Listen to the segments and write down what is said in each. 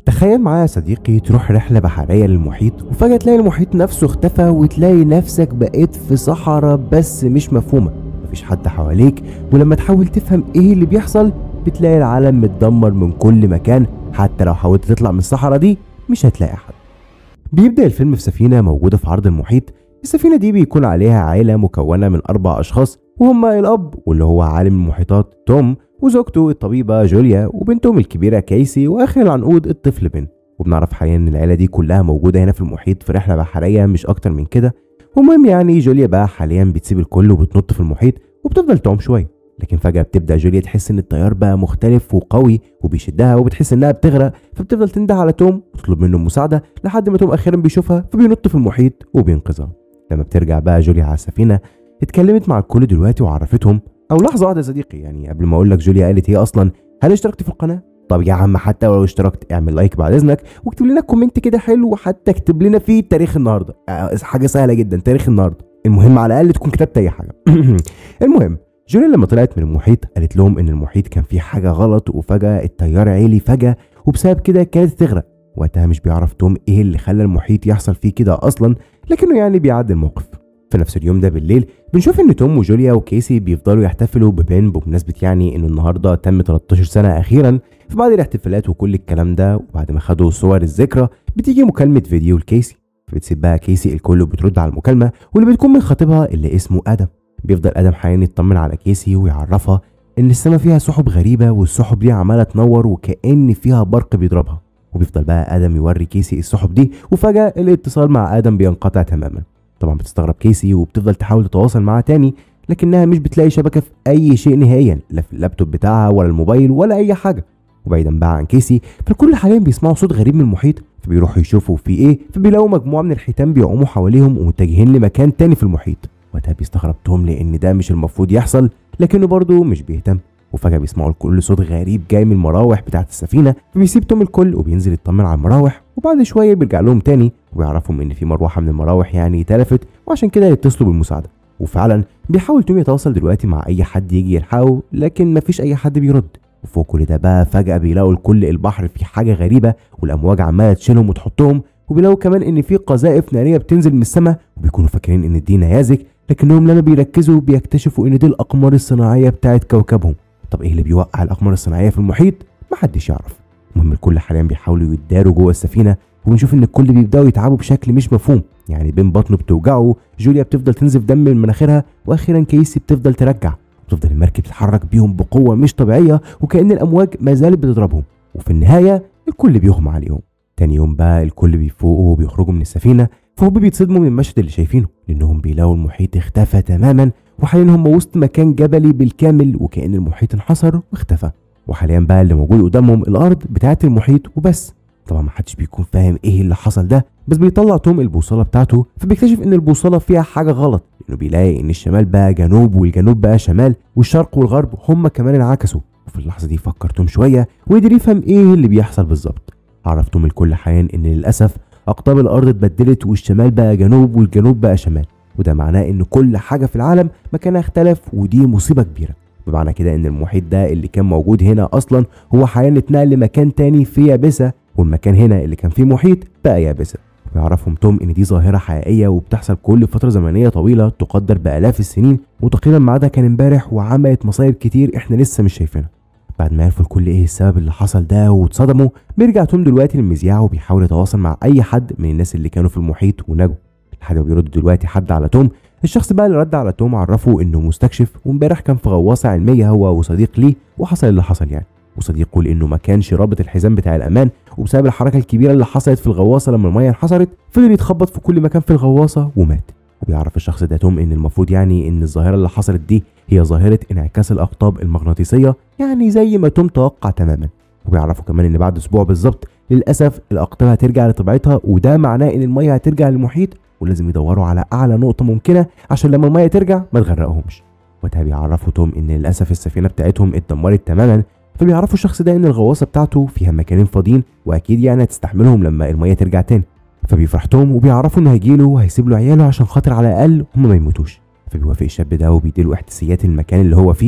تخيل معايا يا صديقي تروح رحلة بحرية للمحيط وفجأة تلاقي المحيط نفسه اختفى وتلاقي نفسك بقيت في صحراء بس مش مفهومة مفيش حد حواليك ولما تحاول تفهم ايه اللي بيحصل بتلاقي العالم متدمر من كل مكان حتى لو حاولت تطلع من الصحراء دي مش هتلاقي حد بيبدأ الفيلم في سفينة موجودة في عرض المحيط السفينة دي بيكون عليها عائلة مكونة من أربع أشخاص وهما الأب واللي هو عالم المحيطات توم وزوجته الطبيبة جوليا وبنتهم الكبيرة كيسي وآخر العنقود الطفل بن وبنعرف حاليا إن العيلة دي كلها موجودة هنا في المحيط في رحلة بحرية مش أكتر من كده ومهم يعني جوليا بقى حاليا بتسيب الكل وبتنط في المحيط وبتفضل تعوم شوية لكن فجأة بتبدأ جوليا تحس إن التيار بقى مختلف وقوي وبيشدها وبتحس إنها بتغرق فبتفضل تنده على توم وتطلب منه المساعدة لحد ما توم أخيرا بيشوفها فبينط في المحيط وبينقذها لما بترجع بقى جوليا على السفينة اتكلمت مع الكل دلوقتي وعرفتهم او لحظه واحده يا صديقي يعني قبل ما اقول لك جوليا قالت هي اصلا هل اشتركت في القناه طب يا عم حتى لو اشتركت اعمل لايك بعد اذنك واكتب لنا كومنت كده حلو وحتى اكتب لنا فيه تاريخ النهارده آه، حاجه سهله جدا تاريخ النهارده المهم على الاقل تكون كتبت اي حاجه المهم جوليا لما طلعت من المحيط قالت لهم ان المحيط كان فيه حاجه غلط وفجاه التيار عالي فجاه وبسبب كده كانت تغرق وقتها مش بيعرف توم ايه اللي خلى المحيط يحصل فيه كده اصلا لكنه يعني بيعدي الموقف في نفس اليوم ده بالليل بنشوف ان توم وجوليا وكيسي بيفضلوا يحتفلوا ببين بمناسبه يعني انه النهارده تم 13 سنه اخيرا في بعض الاحتفالات وكل الكلام ده وبعد ما خدوا صور الذكرى بتيجي مكالمه فيديو لكيسي فبتسيب بقى كيسي الكل وبترد على المكالمه واللي بتكون من خطيبها اللي اسمه ادم بيفضل ادم حاليا يطمن على كيسي ويعرفها ان السما فيها سحب غريبه والسحب دي عماله تنور وكأن فيها برق بيضربها وبيفضل بقى ادم يوري كيسي السحب دي وفجاه الاتصال مع ادم بينقطع تماما طبعا بتستغرب كيسي وبتفضل تحاول تتواصل معاه تاني لكنها مش بتلاقي شبكه في اي شيء نهائيا لا في اللابتوب بتاعها ولا الموبايل ولا اي حاجه وبعيدا بقى عن كيسي فالكل حاليا بيسمعوا صوت غريب من المحيط فبيروحوا يشوفوا في ايه فبيلاقوا مجموعه من الحيتان بيعوموا حواليهم ومتجهين لمكان تاني في المحيط وقتها بيستغرب توم لان ده مش المفروض يحصل لكنه برضه مش بيهتم وفجاه بيسمعوا الكل صوت غريب جاي من المراوح بتاعه السفينه فبيسيب توم الكل وبينزل يطمن على المراوح وبعد شويه بيرجع لهم تاني ويعرفهم ان في مروحه من المراوح يعني تلفت وعشان كده يتصلوا بالمساعده وفعلا بيحاول توم يتواصل دلوقتي مع اي حد يجي يلحقه لكن مفيش اي حد بيرد وفوق كل ده بقى فجاه بيلاقوا الكل البحر فيه حاجه غريبه والامواج عماله تشيلهم وتحطهم وبيلاقوا كمان ان في قذائف ناريه بتنزل من السماء وبيكونوا فاكرين ان دي نيازك لكنهم لما بيركزوا بيكتشفوا ان دي الاقمار الصناعيه بتاعت كوكبهم طب ايه اللي بيوقع الاقمار الصناعيه في المحيط محدش يعرف المهم الكل حاليا بيحاولوا يتداروا جوه السفينه وبنشوف ان الكل بيبداوا يتعبوا بشكل مش مفهوم يعني بين بطنه بتوجعه جوليا بتفضل تنزف دم من مناخيرها واخيرا كيسي بتفضل ترجع وتفضل المركب تتحرك بيهم بقوه مش طبيعيه وكأن الامواج ما زالت بتضربهم وفي النهايه الكل بيغمى عليهم تاني يوم بقى الكل بيفوقوا وبيخرجوا من السفينه فهم بيتصدموا من المشهد اللي شايفينه لانهم بيلاقوا المحيط اختفى تماما وحاليا هم وسط مكان جبلي بالكامل وكأن المحيط انحصر واختفى وحاليا بقى اللي موجود قدامهم الارض بتاعه المحيط وبس طبعا ما حدش بيكون فاهم ايه اللي حصل ده بس بيطلع توم البوصله بتاعته فبيكتشف ان البوصله فيها حاجه غلط لانه بيلاقي ان الشمال بقى جنوب والجنوب بقى شمال والشرق والغرب هما كمان انعكسوا وفي اللحظه دي فكر توم شويه وقدر يفهم ايه اللي بيحصل بالظبط عرف توم الكل حاليا ان للاسف اقطاب الارض اتبدلت والشمال بقى جنوب والجنوب بقى شمال وده معناه ان كل حاجه في العالم مكانها اختلف ودي مصيبه كبيره بمعنى كده ان المحيط ده اللي كان موجود هنا اصلا هو حاليا اتنقل لمكان تاني في يابسه والمكان هنا اللي كان فيه محيط بقى يابسه ويعرفهم توم ان دي ظاهره حقيقيه وبتحصل كل فتره زمنيه طويله تقدر بالاف السنين وتقريبا ميعادها كان امبارح وعملت مصايب كتير احنا لسه مش شايفينها بعد ما عرفوا الكل ايه السبب اللي حصل ده واتصدموا بيرجع توم دلوقتي للمذياع وبيحاول يتواصل مع اي حد من الناس اللي كانوا في المحيط ونجوا لحد ما بيرد دلوقتي حد على توم الشخص بقى اللي رد على توم عرفه انه مستكشف وامبارح كان في غواصه علميه هو وصديق ليه وحصل اللي حصل يعني وصديقه لانه ما كانش رابط الحزام بتاع الامان وبسبب الحركه الكبيره اللي حصلت في الغواصه لما الميه انحصرت فضل يتخبط في كل مكان في الغواصه ومات وبيعرف الشخص ده توم ان المفروض يعني ان الظاهره اللي حصلت دي هي ظاهره انعكاس الاقطاب المغناطيسيه يعني زي ما توم توقع تماما وبيعرفوا كمان ان بعد اسبوع بالظبط للاسف الاقطاب هترجع لطبيعتها وده معناه ان الميه هترجع للمحيط ولازم يدوروا على اعلى نقطه ممكنه عشان لما الميه ترجع ما تغرقهمش وقتها بيعرفوا توم ان للاسف السفينه بتاعتهم اتدمرت تماما فبيعرفوا الشخص ده ان الغواصه بتاعته فيها مكانين فاضيين واكيد يعني هتستحملهم لما الميه ترجع تاني فبيفرح توم وبيعرفوا انه هيجيله وهيسيب له عياله عشان خاطر على الاقل هم ما يموتوش فبيوافق الشاب ده وبيديله احداثيات المكان اللي هو فيه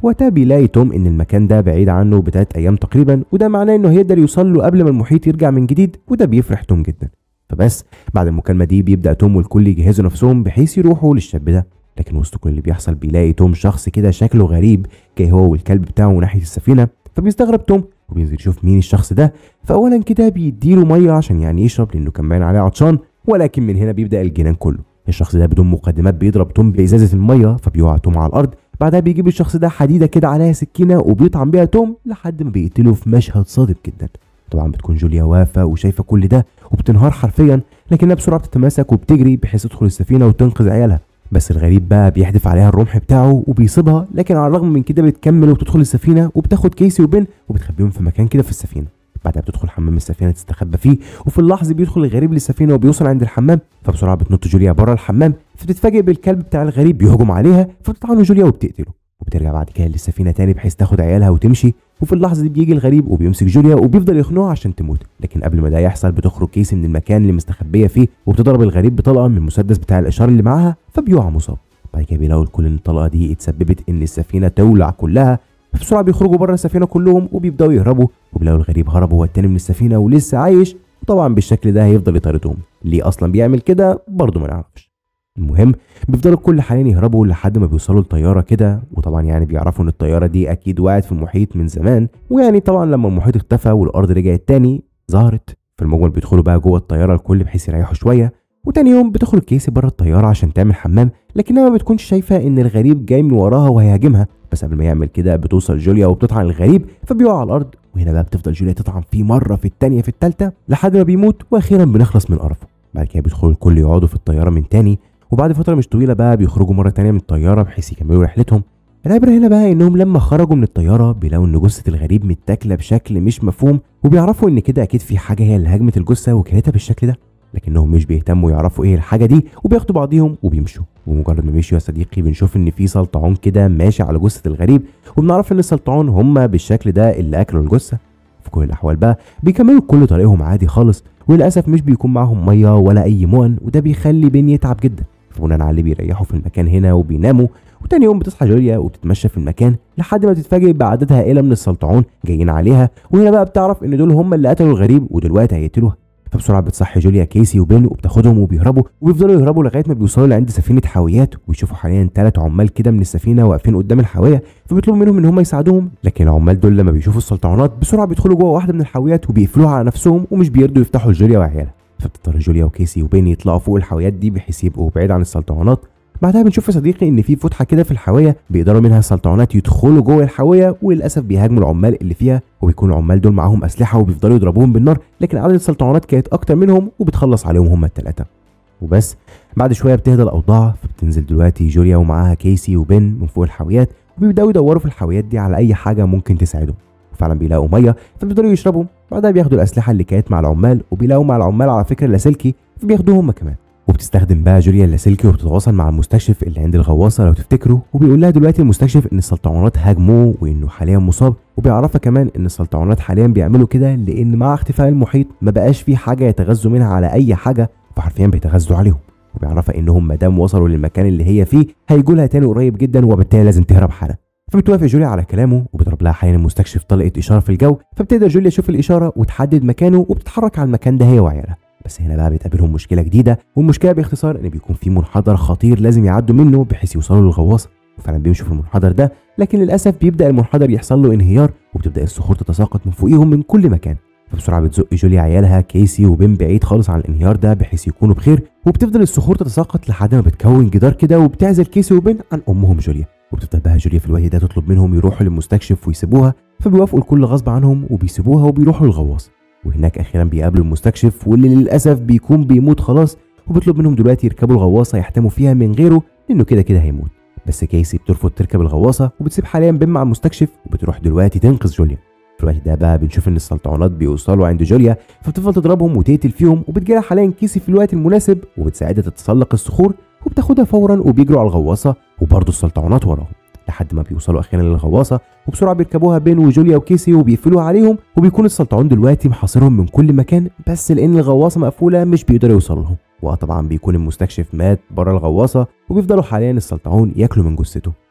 وقتها بيلاقي توم ان المكان ده بعيد عنه بتلات ايام تقريبا وده معناه انه هيقدر يوصل له قبل ما المحيط يرجع من جديد وده بيفرح توم جدا فبس بعد المكالمه دي بيبدا توم والكل يجهزوا نفسهم بحيث يروحوا للشاب ده لكن وسط كل اللي بيحصل بيلاقي توم شخص كده شكله غريب جاي هو والكلب بتاعه ناحيه السفينه فبيستغرب توم وبينزل يشوف مين الشخص ده فاولا كده بيديله ميه عشان يعني يشرب لانه كان باين عليه عطشان ولكن من هنا بيبدا الجنان كله الشخص ده بدون مقدمات بيضرب توم بازازه الميه فبيقع توم على الارض بعدها بيجيب الشخص ده حديده كده عليها سكينه وبيطعن بيها توم لحد ما بيقتله في مشهد صادم جدا طبعا بتكون جوليا واقفه وشايفه كل ده وبتنهار حرفيا لكنها بسرعه بتتماسك وبتجري بحيث تدخل السفينه وتنقذ عيالها بس الغريب بقى بيحدف عليها الرمح بتاعه وبيصيبها لكن على الرغم من كده بتكمل وبتدخل السفينه وبتاخد كيسي وبن وبتخبيهم في مكان كده في السفينه بعدها بتدخل حمام السفينه تستخبى فيه وفي اللحظه بيدخل الغريب للسفينه وبيوصل عند الحمام فبسرعه بتنط جوليا بره الحمام فبتتفاجئ بالكلب بتاع الغريب بيهجم عليها فبتطعنه جوليا وبتقتله وبترجع بعد كده للسفينه تاني بحيث تاخد عيالها وتمشي وفي اللحظه دي بيجي الغريب وبيمسك جوليا وبيفضل يخنقها عشان تموت لكن قبل ما ده يحصل بتخرج كيسي من المكان اللي مستخبيه فيه وبتضرب الغريب بطلقه من المسدس بتاع الاشاره اللي معاها فبيقع مصاب بعد كده بيلاقوا الكل ان الطلقه دي اتسببت ان السفينه تولع كلها فبسرعه بيخرجوا بره السفينه كلهم وبيبداوا يهربوا وبيلاقوا الغريب هرب هو التاني من السفينه ولسه عايش وطبعا بالشكل ده هيفضل يطاردهم ليه اصلا بيعمل كده برضه ما نعرفش المهم بيفضلوا الكل حاليا يهربوا لحد ما بيوصلوا لطياره كده وطبعا يعني بيعرفوا ان الطياره دي اكيد وقعت في المحيط من زمان ويعني طبعا لما المحيط اختفى والارض رجعت تاني ظهرت في المجمل بيدخلوا بقى جوه الطياره الكل بحيث يريحوا شويه وتاني يوم بتخرج كيسي بره الطياره عشان تعمل حمام لكنها ما بتكونش شايفه ان الغريب جاي من وراها وهيهاجمها بس قبل ما يعمل كده بتوصل جوليا وبتطعن الغريب فبيقع على الارض وهنا بقى بتفضل جوليا تطعن فيه مره في التانيه في التالته لحد ما بيموت واخيرا بنخلص من قرفه بعد كده بيدخلوا الكل يقعدوا في الطياره من تاني وبعد فتره مش طويله بقى بيخرجوا مره تانية من الطياره بحيث يكملوا رحلتهم العبرة هنا بقى انهم لما خرجوا من الطيارة بيلاقوا ان جثة الغريب متاكلة بشكل مش مفهوم وبيعرفوا ان كده اكيد في حاجة هي اللي هاجمت الجثة وكلتها بالشكل ده لكنهم مش بيهتموا يعرفوا ايه الحاجة دي وبياخدوا بعضيهم وبيمشوا ومجرد ما مشيوا يا صديقي بنشوف ان في سلطعون كده ماشي على جثة الغريب وبنعرف ان السلطعون هم بالشكل ده اللي اكلوا الجثة في كل الاحوال بقى بيكملوا كل طريقهم عادي خالص وللاسف مش بيكون معاهم ميه ولا اي مؤن وده بيخلي بين يتعب جدا فبناء على اللي بيريحوا في المكان هنا وبيناموا وتاني يوم بتصحى جوليا وبتتمشى في المكان لحد ما تتفاجئ بعدد هائله من السلطعون جايين عليها وهنا بقى بتعرف ان دول هم اللي قتلوا الغريب ودلوقتي هيقتلوها فبسرعه بتصحي جوليا كيسي وبين وبتاخدهم وبيهربوا وبيفضلوا يهربوا لغايه ما بيوصلوا لعند سفينه حاويات ويشوفوا حاليا ثلاث عمال كده من السفينه واقفين قدام الحاويه فبيطلبوا منهم ان هم يساعدوهم لكن العمال دول لما بيشوفوا السلطعونات بسرعه بيدخلوا جوه واحده من الحاويات وبيقفلوها على نفسهم ومش بيرضوا يفتحوا لجوليا وعيالها فبتضطر جوليا وكيسي وبين يطلعوا فوق الحاويات دي بحيث يبقوا بعيد عن السلطعونات بعدها بنشوف يا صديقي ان في فتحه كده في الحاويه بيقدروا منها السلطعونات يدخلوا جوه الحاويه وللاسف بيهاجموا العمال اللي فيها وبيكون العمال دول معاهم اسلحه وبيفضلوا يضربوهم بالنار لكن عدد السلطعونات كانت اكتر منهم وبتخلص عليهم هم الثلاثه وبس بعد شويه بتهدى الاوضاع فبتنزل دلوقتي جوليا ومعاها كيسي وبن من فوق الحاويات وبيبداوا يدوروا في الحاويات دي على اي حاجه ممكن تساعدهم وفعلا بيلاقوا ميه فبيفضلوا يشربوا بعدها بياخدوا الاسلحه اللي كانت مع العمال وبيلاقوا مع العمال على فكره اللاسلكي فبياخدوهم هم كمان وبتستخدم بقى جوليا اللاسلكي وبتتواصل مع المستكشف اللي عند الغواصه لو تفتكروا وبيقول لها دلوقتي المستكشف ان السلطعونات هاجموه وانه حاليا مصاب وبيعرفها كمان ان السلطعونات حاليا بيعملوا كده لان مع اختفاء المحيط ما بقاش في حاجه يتغذوا منها على اي حاجه فحرفيا بيتغذوا عليهم وبيعرفها انهم ما دام وصلوا للمكان اللي هي فيه هيجوا لها تاني قريب جدا وبالتالي لازم تهرب حالا فبتوافق جوليا على كلامه وبيضرب لها حاليا المستكشف طلقه اشاره في الجو فبتقدر جوليا تشوف الاشاره وتحدد مكانه وبتتحرك على المكان ده هي وعيالها بس هنا بقى بتقابلهم مشكله جديده والمشكله باختصار ان بيكون في منحدر خطير لازم يعدوا منه بحيث يوصلوا للغواصه وفعلا بيمشوا في المنحدر ده لكن للاسف بيبدا المنحدر يحصل له انهيار وبتبدا الصخور تتساقط من فوقيهم من كل مكان فبسرعه بتزق جوليا عيالها كيسي وبين بعيد خالص عن الانهيار ده بحيث يكونوا بخير وبتفضل الصخور تتساقط لحد ما بتكون جدار كده وبتعزل كيسي وبين عن امهم جوليا وبتفضل بقى جوليا في الوقت ده تطلب منهم يروحوا للمستكشف ويسيبوها فبيوافقوا الكل غصب عنهم وبيسيبوها وبيروحوا للغواصه وهناك اخيرا بيقابلوا المستكشف واللي للاسف بيكون بيموت خلاص وبيطلب منهم دلوقتي يركبوا الغواصه يحتموا فيها من غيره لانه كده كده هيموت بس كيسي بترفض تركب الغواصه وبتسيب حاليا بين مع المستكشف وبتروح دلوقتي تنقذ جوليا في الوقت ده بقى بنشوف ان السلطعونات بيوصلوا عند جوليا فبتفضل تضربهم وتقتل فيهم وبتجيلها حاليا كيسي في الوقت المناسب وبتساعدها تتسلق الصخور وبتاخدها فورا وبيجروا على الغواصه وبرضه السلطعونات وراهم لحد ما بيوصلوا اخيرا للغواصه وبسرعه بيركبوها بين وجوليا وكيسي وبيقفلوها عليهم وبيكون السلطعون دلوقتي محاصرهم من كل مكان بس لان الغواصه مقفوله مش بيقدروا يوصلوا لهم وطبعا بيكون المستكشف مات بره الغواصه وبيفضلوا حاليا السلطعون ياكلوا من جثته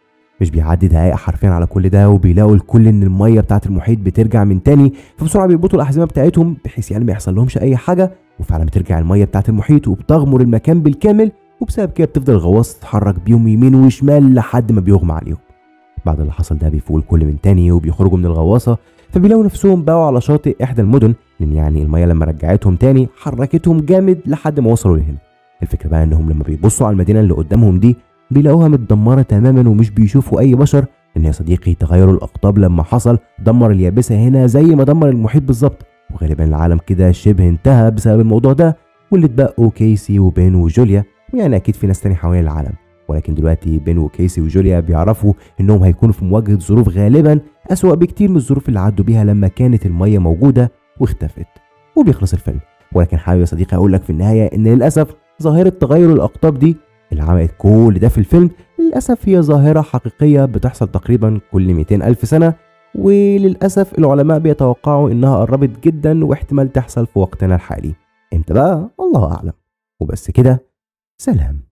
مش بيعدي دقايق حرفيا على كل ده وبيلاقوا الكل ان الميه بتاعه المحيط بترجع من تاني فبسرعه بيربطوا الاحزمه بتاعتهم بحيث يعني ما يحصل لهمش اي حاجه وفعلا بترجع الميه بتاعه المحيط وبتغمر المكان بالكامل وبسبب كده بتفضل الغواصه تتحرك بيهم يمين وشمال لحد ما بيغمى عليهم بعد اللي حصل ده بيفوق الكل من تاني وبيخرجوا من الغواصه فبيلاقوا نفسهم بقوا على شاطئ احدى المدن لان يعني الميه لما رجعتهم تاني حركتهم جامد لحد ما وصلوا لهنا الفكره بقى انهم لما بيبصوا على المدينه اللي قدامهم دي بيلاقوها متدمره تماما ومش بيشوفوا اي بشر لان يا صديقي تغير الاقطاب لما حصل دمر اليابسه هنا زي ما دمر المحيط بالظبط وغالبا العالم كده شبه انتهى بسبب الموضوع ده واللي اتبقوا كيسي وبين وجوليا ويعني اكيد في ناس تاني حوالين العالم ولكن دلوقتي بين وكيسي وجوليا بيعرفوا انهم هيكونوا في مواجهه ظروف غالبا اسوأ بكتير من الظروف اللي عدوا بيها لما كانت الميه موجوده واختفت وبيخلص الفيلم ولكن حابب يا صديقي اقول لك في النهايه ان للاسف ظاهره تغير الاقطاب دي اللي عملت كل ده في الفيلم للاسف هي ظاهره حقيقيه بتحصل تقريبا كل 200 الف سنه وللاسف العلماء بيتوقعوا انها قربت جدا واحتمال تحصل في وقتنا الحالي امتى بقى الله اعلم وبس كده سلام